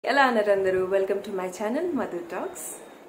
ఎలా అన్నారు అందరూ welcome to my channel Madhu talks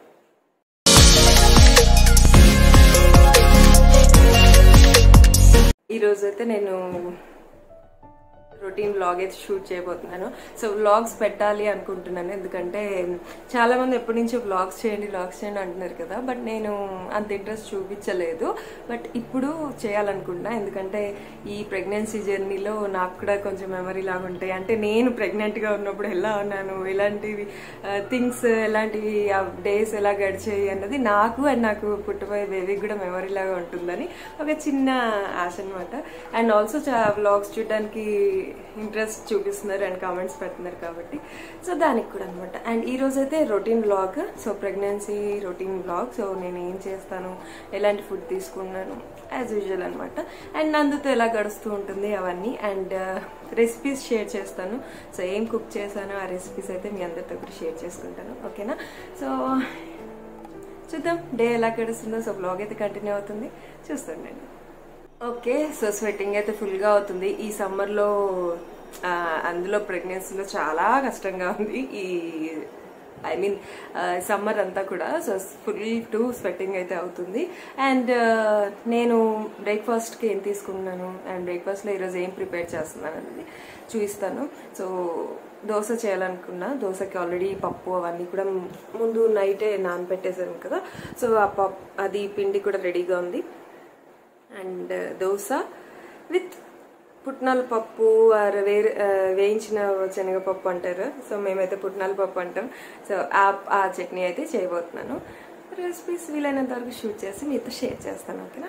ఈరోజు అయితే నేను రొటీన్ వ్లాగ్ అయితే షూట్ చేయబోతున్నాను సో వ్లాగ్స్ పెట్టాలి అనుకుంటున్నాను ఎందుకంటే చాలా మంది ఎప్పటి నుంచో వ్లాగ్స్ చేయండి వ్లాగ్స్ చేయండి అంటున్నారు కదా బట్ నేను అంత ఇంట్రెస్ట్ చూపించలేదు బట్ ఇప్పుడు చేయాలనుకుంటున్నా ఎందుకంటే ఈ ప్రెగ్నెన్సీ జర్నీలో నాకు కూడా కొంచెం మెమరీ లాగా ఉంటాయి అంటే నేను ప్రెగ్నెంట్గా ఉన్నప్పుడు ఎలా ఉన్నాను ఎలాంటివి థింగ్స్ ఎలాంటివి డేస్ ఎలా గడిచాయి అన్నది నాకు అండ్ నాకు పుట్టబోయే బేబీకి కూడా మెమరీ లాగా ఉంటుందని ఒక చిన్న ఆశ అనమాట అండ్ ఆల్సో వ్లాగ్స్ చూడడానికి ఇంట్రెస్ట్ చూపిస్తున్నారు అండ్ కామెంట్స్ పెడుతున్నారు కాబట్టి సో దానికి కూడా అనమాట అండ్ ఈ రోజు అయితే routine blog so pregnancy routine blog so నేను ఏం చేస్తాను ఎలాంటి ఫుడ్ తీసుకున్నాను యాజ్ యూజువల్ అనమాట అండ్ నందుతో ఎలా గడుస్తూ ఉంటుంది అవన్నీ అండ్ రెసిపీస్ షేర్ చేస్తాను సో ఏం కుక్ చేశానో ఆ రెసిపీస్ అయితే మీ అందరితో కూడా షేర్ చేసుకుంటాను ఓకేనా సో చూద్దాం డే ఎలా గడుస్తుందో సో బ్లాగ్ అయితే కంటిన్యూ అవుతుంది చూస్తాను ఓకే సో స్వెట్టింగ్ అయితే ఫుల్గా అవుతుంది ఈ సమ్మర్లో అందులో ప్రెగ్నెన్సీలో చాలా కష్టంగా ఉంది ఈ ఐ మీన్ సమ్మర్ అంతా కూడా సో ఫుల్ టు స్వెట్టింగ్ అయితే అవుతుంది అండ్ నేను బ్రేక్ఫాస్ట్కి ఏం తీసుకున్నాను అండ్ బ్రేక్ఫాస్ట్లో ఈరోజు ఏం ప్రిపేర్ చేస్తున్నాను అనేది చూపిస్తాను సో దోశ చేయాలనుకున్నా దోశకి ఆల్రెడీ పప్పు అవన్నీ కూడా ముందు నైటే నానబెట్టేసాను కదా సో ఆ పప్పు అది పిండి కూడా రెడీగా ఉంది అండ్ దోశ విత్ పుట్నాల పప్పు ఆర్ వేరే వేయించిన శనగపప్పు అంటారు సో మేమైతే పుట్నాల పప్పు అంటాం సో ఆ ఆ చట్నీ అయితే చేయబోతున్నాను రెసిపీస్ వీలైనంత వరకు షూట్ చేసి మీతో షేర్ చేస్తాను ఓకేనా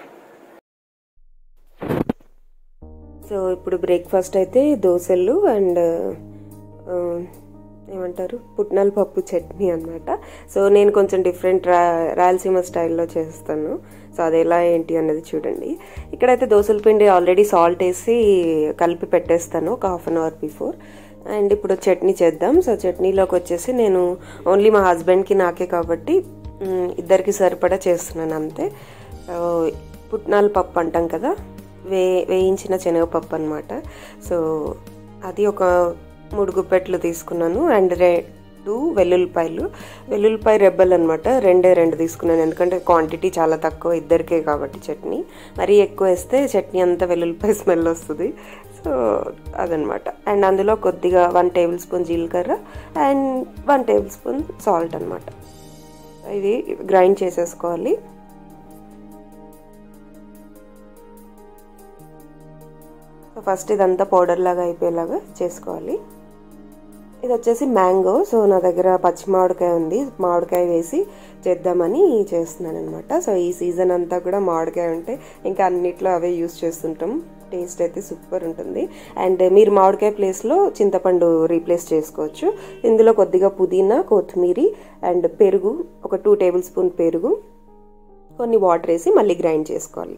సో ఇప్పుడు బ్రేక్ఫాస్ట్ అయితే దోశలు అండ్ ఏమంటారు పుట్నాల పప్పు చట్నీ అనమాట సో నేను కొంచెం డిఫరెంట్ రా రాయలసీమ స్టైల్లో చేస్తాను సో అది ఎలా ఏంటి అన్నది చూడండి ఇక్కడైతే దోశల పిండి ఆల్రెడీ సాల్ట్ వేసి కలిపి పెట్టేస్తాను ఒక half an hour before and ఇప్పుడు చట్నీ చేద్దాం సో చట్నీలోకి వచ్చేసి నేను ఓన్లీ మా హస్బెండ్కి నాకే కాబట్టి ఇద్దరికి సరిపడా చేస్తున్నాను అంతే పుట్నాల పప్పు అంటాం కదా వే వేయించిన శనగపప్పు అనమాట సో అది ఒక మూడు గుప్పెట్లు తీసుకున్నాను అండ్ రెండు వెల్లుల్లిపాయలు వెల్లుల్లిపాయ రెబ్బలు అనమాట రెండే రెండు తీసుకున్నాను ఎందుకంటే క్వాంటిటీ చాలా తక్కువ ఇద్దరికే కాబట్టి చట్నీ మరీ ఎక్కువ వేస్తే చట్నీ అంతా వెల్లుల్లిపాయ స్మెల్ వస్తుంది సో అదనమాట అండ్ అందులో కొద్దిగా వన్ టేబుల్ స్పూన్ జీలకర్ర and one tablespoon salt అనమాట ఇది గ్రైండ్ చేసేసుకోవాలి సో ఫస్ట్ ఇదంతా పౌడర్ లాగా అయిపోయేలాగా చేసుకోవాలి ఇది వచ్చేసి మ్యాంగో సో నా దగ్గర పచ్చి మామిడికాయ ఉంది మామిడికాయ వేసి చేద్దామని చేస్తున్నాను అనమాట సో ఈ సీజన్ అంతా కూడా మామిడికాయ ఉంటే ఇంకా అన్నిట్లో అవే యూస్ చేస్తుంటాం టేస్ట్ అయితే సూపర్ ఉంటుంది అండ్ మీరు మామిడికాయ ప్లేస్లో చింతపండు రీప్లేస్ చేసుకోవచ్చు ఇందులో కొద్దిగా పుదీనా కొత్తిమీర అండ్ పెరుగు ఒక టూ టేబుల్ స్పూన్ పెరుగు కొన్ని వాటర్ వేసి మళ్ళీ గ్రైండ్ చేసుకోవాలి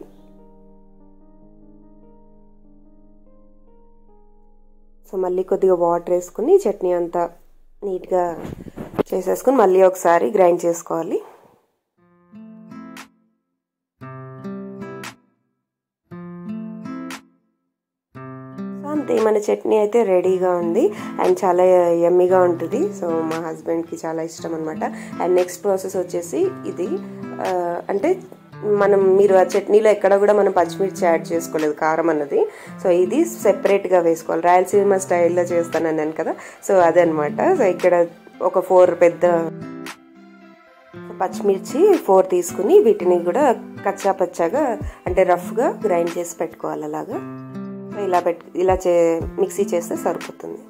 సో మళ్ళీ కొద్దిగా వాటర్ వేసుకుని చట్నీ అంతా నీట్గా చేసేసుకుని మళ్ళీ ఒకసారి గ్రైండ్ చేసుకోవాలి సో అంతే మన చట్నీ అయితే రెడీగా ఉంది అండ్ చాలా ఎమ్మీగా ఉంటుంది సో మా హస్బెండ్కి చాలా ఇష్టం అనమాట అండ్ నెక్స్ట్ ప్రాసెస్ వచ్చేసి ఇది అంటే మనం మీరు ఆ చట్నీలో ఎక్కడ కూడా మనం పచ్చిమిర్చి యాడ్ చేసుకోలేదు కారం అన్నది సో ఇది సెపరేట్గా వేసుకోవాలి రాయలసీమ స్టైల్లో చేస్తాను అన్నాను కదా సో అదే అనమాట సో ఇక్కడ ఒక ఫోర్ పెద్ద పచ్చిమిర్చి ఫోర్ తీసుకుని వీటిని కూడా కచ్చా పచ్చాగా అంటే రఫ్గా గ్రైండ్ చేసి పెట్టుకోవాలి అలాగా సో ఇలా పెట్టు ఇలా చే మిక్సీ చేస్తే సరిపోతుంది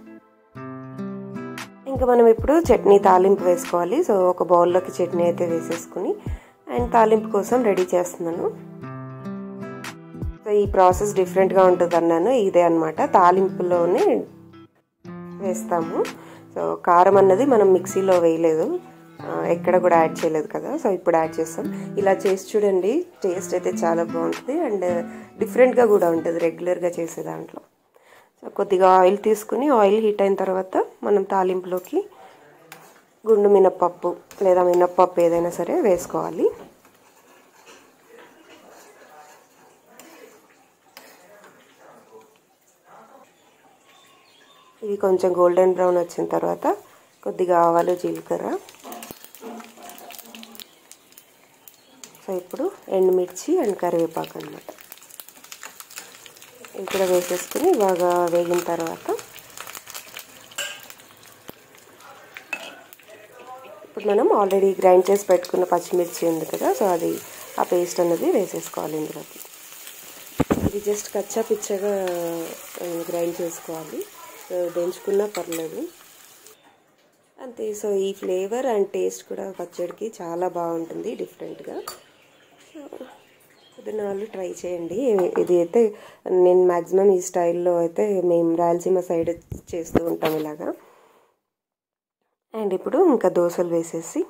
ఇంకా మనం ఇప్పుడు చట్నీ తాలింపు వేసుకోవాలి సో ఒక బౌల్లోకి చట్నీ అయితే వేసేసుకుని అండ్ తాలింపు కోసం రెడీ చేస్తున్నాను సో ఈ ప్రాసెస్ డిఫరెంట్గా ఉంటుంది అన్నాను ఇదే అనమాట తాలింపులోనే వేస్తాము సో కారం అన్నది మనం మిక్సీలో వేయలేదు ఎక్కడ కూడా యాడ్ చేయలేదు కదా సో ఇప్పుడు యాడ్ చేస్తాం ఇలా చేసి చూడండి టేస్ట్ అయితే చాలా బాగుంటుంది అండ్ డిఫరెంట్గా కూడా ఉంటుంది రెగ్యులర్గా చేసే దాంట్లో సో కొద్దిగా ఆయిల్ తీసుకుని ఆయిల్ హీట్ అయిన తర్వాత మనం తాలింపులోకి గుండు మినప్పప్పు లేదా మినప్పప్పు ఏదైనా సరే వేసుకోవాలి ఇది కొంచెం గోల్డెన్ బ్రౌన్ వచ్చిన తర్వాత కొద్దిగా ఆవాలు జీలకర్ర సో ఇప్పుడు ఎండుమిర్చి అండ్ కరివేపాకు అనమాట ఇవి కూడా వేసేసుకుని బాగా వేగిన తర్వాత ఇప్పుడు మనం ఆల్రెడీ గ్రైండ్ చేసి పెట్టుకున్న పచ్చిమిర్చి ఉంది కదా సో అది ఆ పేస్ట్ అనేది వేసేసుకోవాలి ఇందులోకి ఇది జస్ట్ కచ్చా పిచ్చగా గ్రైండ్ చేసుకోవాలి దంచుకున్నా పర్లేదు అంతే సో ఈ ఫ్లేవర్ అండ్ టేస్ట్ కూడా పచ్చడికి చాలా బాగుంటుంది డిఫరెంట్గా పొద్దున్న వాళ్ళు ట్రై చేయండి ఇది అయితే నేను మ్యాక్సిమం ఈ స్టైల్లో అయితే మేము రాయలసీమ సైడ్ చేస్తూ ఉంటాం ఇలాగా అండ్ ఇప్పుడు ఇంకా దోశలు వేసేసి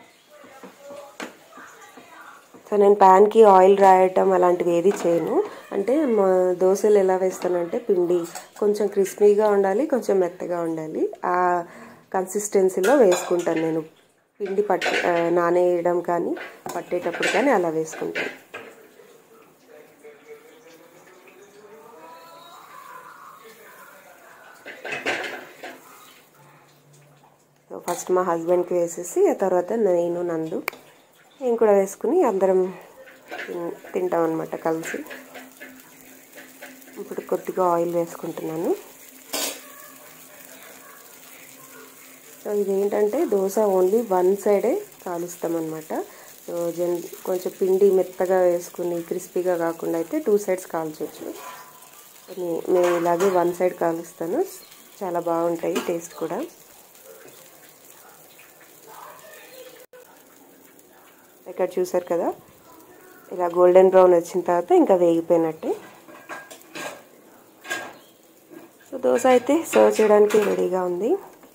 సో నేను ప్యాన్కి ఆయిల్ రాయటం అలాంటివి ఏది చేయను అంటే మా దోశలు ఎలా వేస్తానంటే పిండి కొంచెం క్రిస్పీగా ఉండాలి కొంచెం మెత్తగా ఉండాలి ఆ కన్సిస్టెన్సీలో వేసుకుంటాను నేను పిండి పట్టి నానేయడం కానీ పట్టేటప్పుడు కానీ అలా వేసుకుంటాను సో ఫస్ట్ మా హస్బెండ్కి వేసేసి ఆ తర్వాత నేను నందు నేను కూడా వేసుకుని అందరం తింటాం అనమాట కలిసి ఇప్పుడు కొద్దిగా ఆయిల్ వేసుకుంటున్నాను సో ఇదేంటంటే దోశ ఓన్లీ వన్ సైడే కాలుస్తాం అనమాట సో జన్ కొంచెం పిండి మెత్తగా వేసుకుని క్రిస్పీగా కాకుండా అయితే టూ సైడ్స్ కాల్చవచ్చు మేము ఇలాగే వన్ సైడ్ కాలుస్తాను చాలా బాగుంటాయి టేస్ట్ కూడా ఇక్కడ చూసారు కదా ఇలా గోల్డెన్ బ్రౌన్ వచ్చిన తర్వాత ఇంకా వేగిపోయినట్టే సో దోశ అయితే సర్వ్ చేయడానికి రెడీగా ఉంది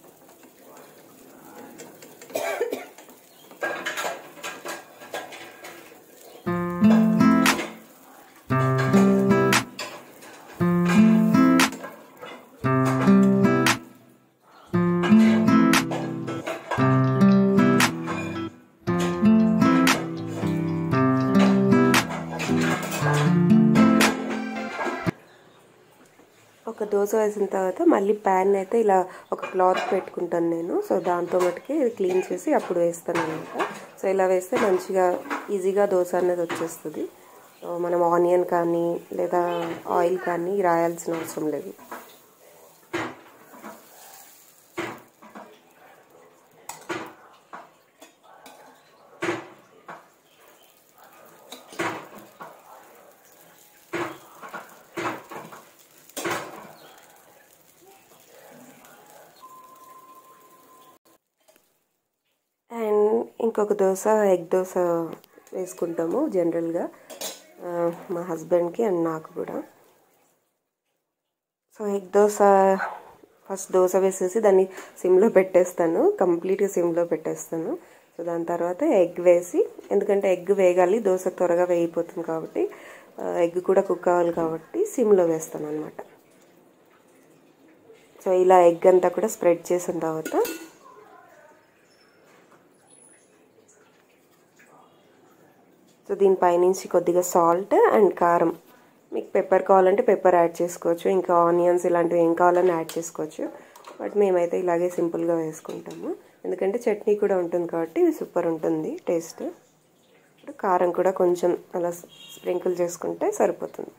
ఒక దోశ వేసిన తర్వాత మళ్ళీ ప్యాన్ అయితే ఇలా ఒక క్లాత్ పెట్టుకుంటాను నేను సో దాంతో మటుకే ఇది క్లీన్ చేసి అప్పుడు వేస్తాను అనమాట సో ఇలా వేస్తే మంచిగా ఈజీగా దోశ అనేది వచ్చేస్తుంది సో మనం ఆనియన్ కానీ లేదా ఆయిల్ కానీ రాయాల్సిన అవసరం లేదు అండ్ ఇంకొక దోశ ఎగ్ దోశ వేసుకుంటాము జనరల్గా మా హస్బెండ్కి అండ్ నాకు కూడా so egg dosa first dosa వేసేసి దాన్ని సిమ్లో పెట్టేస్తాను కంప్లీట్గా సిమ్లో పెట్టేస్తాను సో దాని తర్వాత ఎగ్ వేసి ఎందుకంటే ఎగ్ వేగాలి దోశ త్వరగా వేగిపోతుంది కాబట్టి ఎగ్ కూడా కుక్ అవ్వాలి కాబట్టి సిమ్లో వేస్తాను అనమాట సో ఇలా ఎగ్ అంతా కూడా స్ప్రెడ్ చేసిన తర్వాత సో దీనిపైనుంచి కొద్దిగా సాల్ట్ అండ్ కారం మీకు పెప్పర్ కావాలంటే పెప్పర్ యాడ్ చేసుకోవచ్చు ఇంకా ఆనియన్స్ ఇలాంటివి ఏం కావాలని యాడ్ చేసుకోవచ్చు బట్ మేమైతే ఇలాగే సింపుల్గా వేసుకుంటాము ఎందుకంటే చట్నీ కూడా ఉంటుంది కాబట్టి సూపర్ ఉంటుంది టేస్ట్ ఇప్పుడు కారం కూడా కొంచెం అలా స్ప్రింకిల్ చేసుకుంటే సరిపోతుంది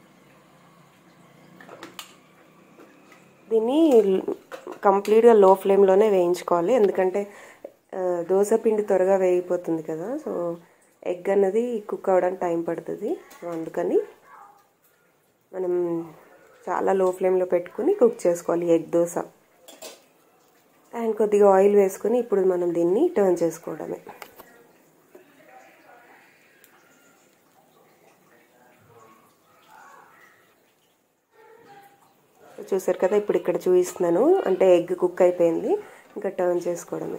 దీన్ని కంప్లీట్గా లో ఫ్లేమ్లోనే వేయించుకోవాలి ఎందుకంటే దోశ పిండి త్వరగా వేగిపోతుంది కదా సో ఎగ్ అన్నది కుక్ అవ్వడానికి టైం పడుతుంది సో అందుకని మనం చాలా లో ఫ్లేమ్లో పెట్టుకుని కుక్ చేసుకోవాలి ఎగ్ దోశ అండ్ కొద్దిగా ఆయిల్ వేసుకొని ఇప్పుడు మనం దీన్ని టర్న్ చేసుకోవడమే చూసారు కదా ఇప్పుడు ఇక్కడ చూపిస్తున్నాను అంటే ఎగ్ కుక్ అయిపోయింది ఇంకా టర్న్ చేసుకోవడమే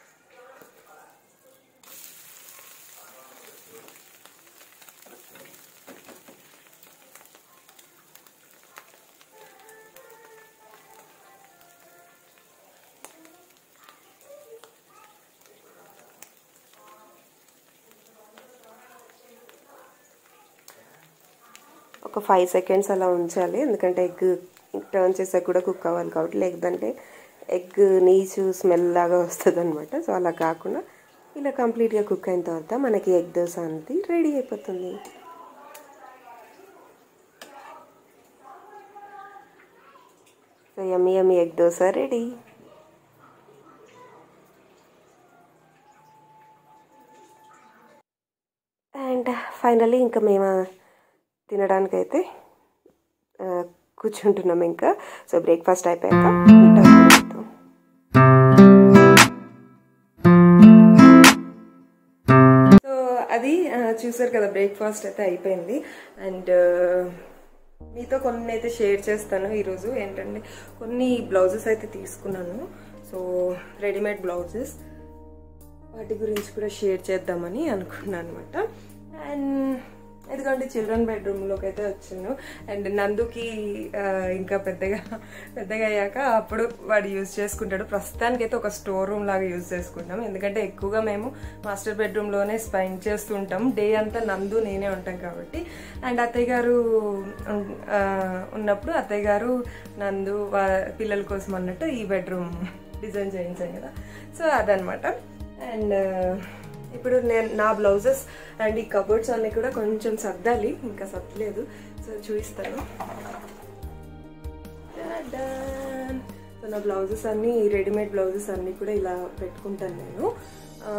ఒక ఫైవ్ సెకండ్స్ అలా ఉంచాలి ఎందుకంటే ఎగ్ టర్న్ చేసాక కూడా కుక్ అవ్వాలి కాబట్టి లేదంటే ఎగ్ నీచు స్మెల్ లాగా వస్తుంది అనమాట సో అలా కాకుండా ఇలా కంప్లీట్గా కుక్ అయిన తర్వాత మనకి ఎగ్ దోశ అనేది రెడీ అయిపోతుంది so yummy yummy egg dosa ready and finally ఇంకా మేము తినడానికైతే ఆ, కూర్చుంటున్నాం ఇంకా సో బ్రేక్ఫాస్ట్ అయిపోయాక మీట్ అవుతాం సో అది ఆ, చూసారు కదా బ్రేక్ఫాస్ట్ అయితే అయిపోయింది అండ్ మీతో కొన్ని అయితే షేర్ చేస్తాను ఈరోజు ఏంటంటే కొన్ని బ్లౌజెస్ అయితే తీసుకున్నాను సో రెడీమేడ్ బ్లౌజెస్ వాటి గురించి కూడా షేర్ చేద్దామని అనుకున్నాను అనమాట అండ్ ఎందుకంటే చిల్డ్రన్ బెడ్రూమ్లోకి అయితే వచ్చాను అండ్ నందుకి ఆ, ఇంకా పెద్దగా పెద్దగా అయ్యాక అప్పుడు వాడు యూజ్ చేసుకుంటాడు ప్రస్తుతానికి అయితే ఒక స్టోర్ రూమ్ లాగా యూజ్ చేసుకుంటాం ఎందుకంటే ఎక్కువగా మేము మాస్టర్ బెడ్రూమ్లోనే స్పెండ్ చేస్తుంటాం డే అంతా నందు నేనే ఉంటాం కాబట్టి అండ్ అత్తయ్య గారు ఉన్- ఆ, ఉన్నప్పుడు అత్తయ్య గారు నందు వా- పిల్లల కోసం అన్నట్టు ఈ బెడ్రూమ్ డిజైన్ చేయించాం కదా సో అదనమాట అండ్ ఇప్పుడు నేను నా బ్లౌజెస్ అండ్ ఈ కబోర్డ్స్ అన్నీ కూడా కొంచెం సర్దాలి ఇంకా సర్దలేదు సో చూపిస్తాను Ta-da! సో నా బ్లౌజెస్ అన్నీ రెడీమేడ్ బ్లౌజెస్ అన్నీ కూడా ఇలా పెట్టుకుంటాను నేను ఆ,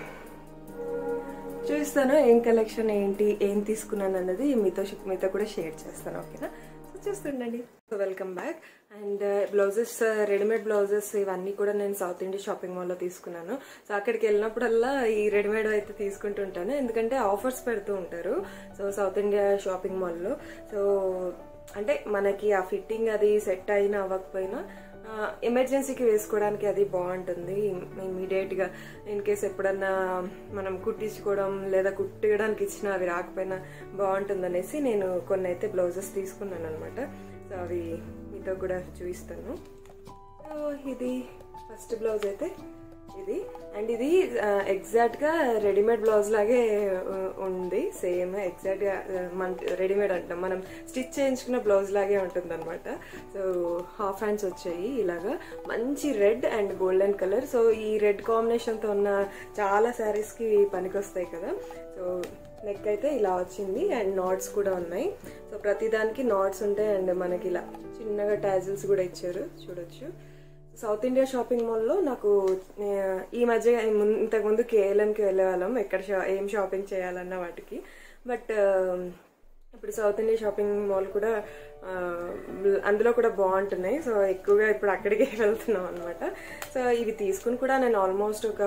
చూపిస్తాను ఏం కలెక్షన్ ఏంటి ఏం తీసుకున్నాను అన్నది మీతో మీతో కూడా షేర్ చేస్తాను ఓకేనా సో చూస్తుండండి so welcome back and blouses readymade blouses ఇవన్నీ కూడా నేను సౌత్ ఇండియా షాపింగ్ మాల్లో తీసుకున్నాను సో అక్కడికి వెళ్ళినప్పుడల్లా ఈ రెడీమేడ్ అయితే తీసుకుంటుంటాను ఎందుకంటే ఆఫర్స్ పెడుతూ ఉంటారు సో సౌత్ ఇండియా షాపింగ్ మాల్లో సో అంటే మనకి ఆ ఫిట్టింగ్ అది సెట్ అయినా అవ్వకపోయినా ఎమర్జెన్సీకి వేసుకోవడానికి అది బాగుంటుంది ఇమీడియట్గా ఇన్ కేస్ ఎప్పుడన్నా మనం కుట్టించుకోవడం లేదా కుట్టడానికి ఇచ్చినా అవి రాకపోయినా బాగుంటుంది అనేసి నేను కొన్ని అయితే బ్లౌజెస్ తీసుకున్నాను అనమాట సో అవి మీతో కూడా చూపిస్తాను సో ఇది ఫస్ట్ బ్లౌజ్ అయితే ఇది అండ్ ఇది ఎగ్జాక్ట్ గా రెడీమేడ్ బ్లౌజ్ లాగే ఆ, ఉంది సేమ్ ఎగ్జాక్ట్ గా ఆ, మన రెడీమేడ్ అంటాం మనం స్టిచ్ చేయించుకున్న బ్లౌజ్ లాగే ఉంటుంది అనమాట సో హాఫ్ హ్యాండ్స్ వచ్చాయి ఇలాగా మంచి red and golden colour so ఈ రెడ్ కాంబినేషన్ తో ఉన్న చాలా శారీస్ కి పనికొస్తాయి కదా సో నెక్ అయితే ఇలా వచ్చింది అండ్ నాట్స్ కూడా ఉన్నాయి సో ప్రతిదానికి నాట్స్ ఉంటాయి అండ్ మనకి ఇలా చిన్నగా టాజిల్స్ కూడా ఇచ్చారు చూడొచ్చు సౌత్ ఇండియా షాపింగ్ మాల్లో నాకు ఆ, ఈ మధ్య ముం- ఇంతకుముందు కేఎల్ఎంకి వెళ్ళేవాళ్ళం ఎక్కడ షా ఏం షాపింగ్ చేయాలన్న వాటికి బట్ ఇప్పుడు సౌత్ ఇండియా షాపింగ్ మాల్ కూడా ఆ, అందులో కూడా బాగుంటున్నాయి సో ఎక్కువగా ఇప్పుడు అక్కడికే వెళ్తున్నాం అనమాట సో ఇవి తీసుకుని కూడా నేను ఆల్మోస్ట్ ఒక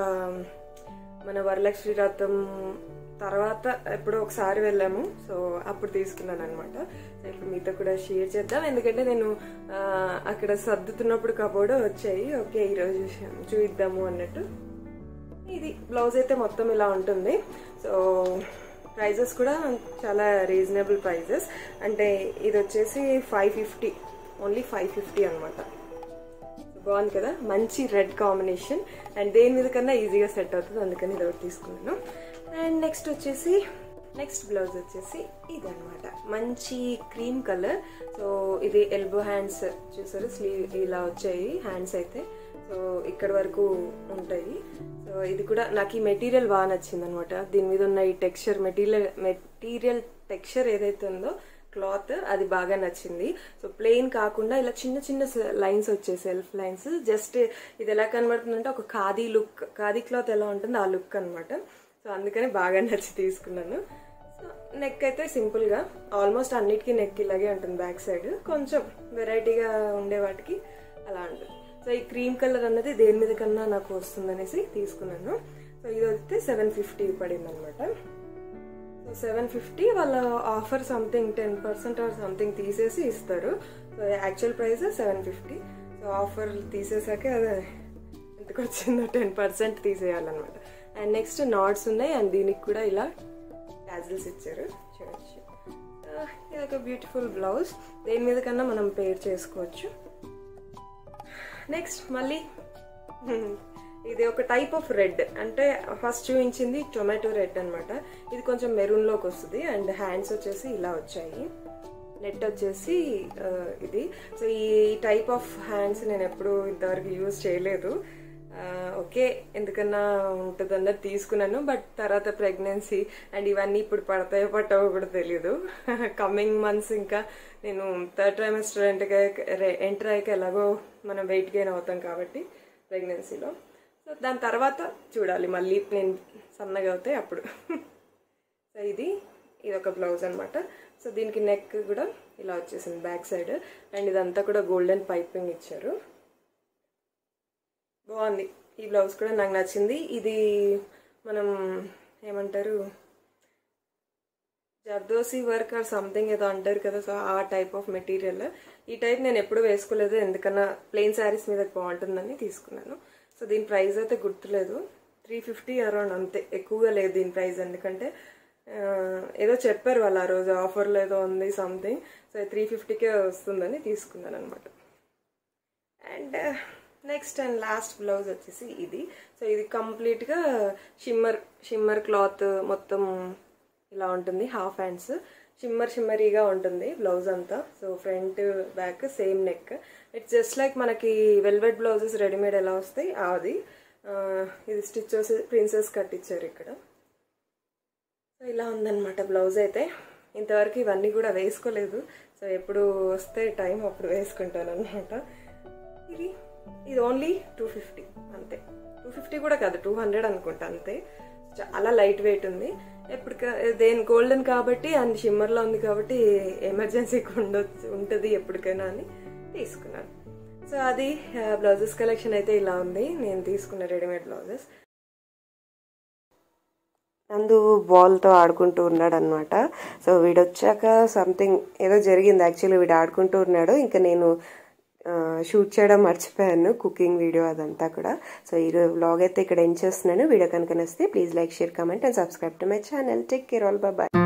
మన వరలక్ష్మి రథం తర్వాత ఎప్పుడో ఒకసారి వెళ్ళాము సో అప్పుడు తీసుకున్నాను అనమాట సో ఇప్పుడు మీతో కూడా షేర్ చేద్దాం ఎందుకంటే నేను ఆ, అక్కడ సర్దుతున్నప్పుడు కబోర్డ్ వచ్చాయి ఓకే ఈరోజు చూద్దాము అన్నట్టు ఇది బ్లౌజ్ అయితే మొత్తం ఇలా ఉంటుంది సో ప్రైజెస్ కూడా చాలా రీజనబుల్ ప్రైజెస్ అంటే ఇది వచ్చేసి five fifty only five fifty అనమాట బాగుంది కదా మంచి రెడ్ కాంబినేషన్ అండ్ దేని మీద కన్నా ఈజీగా సెట్ అవుతుంది అందుకని ఇది ఒకటి తీసుకున్నాను అండ్ నెక్స్ట్ వచ్చేసి నెక్స్ట్ బ్లౌజ్ వచ్చేసి ఇది అనమాట మంచి క్రీమ్ కలర్ సో ఇది ఎల్బో హ్యాండ్స్ చూసారు స్లీవ్ ఇలా వచ్చాయి హ్యాండ్స్ అయితే సో ఇక్కడ వరకు ఉంటాయి సో ఇది కూడా నాకు ఈ మెటీరియల్ బాగా నచ్చింది అనమాట దీని మీద ఉన్న ఈ టెక్స్చర్ మెటీరియల్ మెటీరియల్ టెక్స్చర్ ఏదైతే ఉందో క్లాత్ అది బాగా నచ్చింది సో ప్లెయిన్ కాకుండా ఇలా చిన్న చిన్న లైన్స్ వచ్చాయి సెల్ఫ్ లైన్స్ జస్ట్ ఇది ఎలా కనబడుతుందంటే ఒక ఖాదీ లుక్ ఖాదీ క్లాత్ ఎలా ఉంటుందో ఆ లుక్ అనమాట సో అందుకని బాగా నచ్చి తీసుకున్నాను సో నెక్ అయితే సింపుల్గా ఆల్మోస్ట్ అన్నిటికీ నెక్ ఇలాగే ఉంటుంది బ్యాక్ సైడ్ కొంచెం వెరైటీగా ఉండే వాటికి అలా ఉంటుంది సో ఈ క్రీమ్ కలర్ అన్నది దేని మీద కన్నా నాకు వస్తుందనేసి తీసుకున్నాను సో ఇది వస్తే సెవెన్ ఫిఫ్టీ పడింది అనమాట సో సెవెన్ ఫిఫ్టీ వాళ్ళ offer something ten percent or something తీసేసి ఇస్తారు so actual price seven fifty so offer తీసేసాక అది ఎంతకు వచ్చిందో టెన్ పర్సెంట్ తీసేయాలన్నమాట అండ్ నెక్స్ట్ నాట్స్ ఉన్నాయి అండ్ దీనికి కూడా ఇలా టాజిల్స్ ఇచ్చారు చూడొచ్చు ఆ, ఇది ఒక బ్యూటిఫుల్ బ్లౌజ్ దేని మీద కన్నా మనం పేర్ చేసుకోవచ్చు నెక్స్ట్ మళ్ళీ ఇది ఒక టైప్ ఆఫ్ రెడ్ అంటే ఫస్ట్ చూపించింది టొమాటో రెడ్ అనమాట ఇది కొంచెం మెరూన్లోకి వస్తుంది అండ్ హ్యాండ్స్ వచ్చేసి ఇలా వచ్చాయి నెట్ వచ్చేసి ఆ, ఇది సో ఈ టైప్ ఆఫ్ హ్యాండ్స్ నేను ఎప్పుడు ఇంతవరకు యూజ్ చేయలేదు ఆ, ఓకే ఎందుకన్నా ఉంటుంది అన్నది తీసుకున్నాను బట్ తర్వాత ప్రెగ్నెన్సీ అండ్ ఇవన్నీ ఇప్పుడు పడతాయో పట్టవో కూడా తెలియదు కమింగ్ మంత్స్ ఇంకా నేను థర్డ్ ట్రైమెస్టర్ ఎంటర్ అయ్యాక ఎలాగో మనం వెయిట్ గెయిన్ అవుతాం కాబట్టి ప్రెగ్నెన్సీలో సో దాని తర్వాత చూడాలి మళ్ళీ నేను సన్నగా అవుతే అప్పుడు సో ఇది ఇది ఒక బ్లౌజ్ అనమాట సో దీనికి నెక్ కూడా ఇలా వచ్చేసింది బ్యాక్ సైడ్ అండ్ ఇదంతా కూడా గోల్డెన్ పైపింగ్ ఇచ్చారు బాగుంది ఈ బ్లౌజ్ కూడా నాకు నచ్చింది ఇది మనం ఏమంటారు జర్దోసి వర్క్ ఆర్ సంథింగ్ ఏదో అంటారు కదా సో ఆ టైప్ ఆఫ్ మెటీరియల్ ఈ టైప్ నేను ఎప్పుడు వేసుకోలేదు ఎందుకన్నా ప్లెయిన్ శారీస్ మీద బాగుంటుందని తీసుకున్నాను సో దీని ప్రైస్ అయితే గుర్తులేదు త్రీ ఫిఫ్టీ అరౌండ్ అంతే ఎక్కువగా లేదు దీని ప్రైస్ ఎందుకంటే ఆ, ఏదో చెప్పారు వాళ్ళు ఆ రోజు ఆఫర్లో ఏదో ఉంది సంథింగ్ సో త్రీ ఫిఫ్టీకే వస్తుందని తీసుకున్నాను అనమాట and next and last blouse వచ్చేసి ఇది సో ఇది కంప్లీట్గా షిమ్మర్ షిమ్మర్ క్లాత్ మొత్తం ఇలా ఉంటుంది హాఫ్ హ్యాండ్స్ షిమ్మర్ షిమ్మరీగా ఉంటుంది బ్లౌజ్ అంతా so front back same neck it's just like మనకి వెల్వెట్ బ్లౌజెస్ రెడీమేడ్ ఎలా వస్తాయి అది ఆ, ఇది స్టిచ్ వచ్చి ప్రిన్సెస్ కట్టించారు ఇక్కడ సో ఇలా ఉందన్నమాట బ్లౌజ్ అయితే ఇంతవరకు ఇవన్నీ కూడా వేసుకోలేదు సో ఎప్పుడు వస్తే టైం అప్పుడు వేసుకుంటాను అనమాట ఇది ఇది ఓన్లీ టూ ఫిఫ్టీ అంతే టూ ఫిఫ్టీ కూడా కాదు టూ హండ్రెడ్ అనుకుంటా అంతే చాలా లైట్ వెయిట్ ఉంది ఎప్పుడు దేని గోల్డెన్ కాబట్టి అండ్ షిమ్మర్లో ఉంది కాబట్టి ఎమర్జెన్సీకి ఉండొచ్చు ఉంటుంది ఎప్పటికైనా అని తీసుకున్నాను సో అది బ్లౌజెస్ కలెక్షన్ అయితే ఇలా ఉంది నేను తీసుకున్న రెడీమేడ్ బ్లౌజెస్ నందు బాల్తో ఆడుకుంటూ ఉన్నాడు అనమాట సో వీడు వచ్చాక సంథింగ్ ఏదో జరిగింది యాక్చువల్లీ వీడు ఆడుకుంటూ ఉన్నాడు ఇంకా నేను షూట్ చేయడం మర్చిపోయాను కుకింగ్ వీడియో అదంతా కూడా సో ఈ వ్లాగ్ అయితే ఇక్కడ ఎండ్ చేస్తున్నాను వీడియో కనుక నచ్చితే please like share comment and subscribe to my channel take care all bye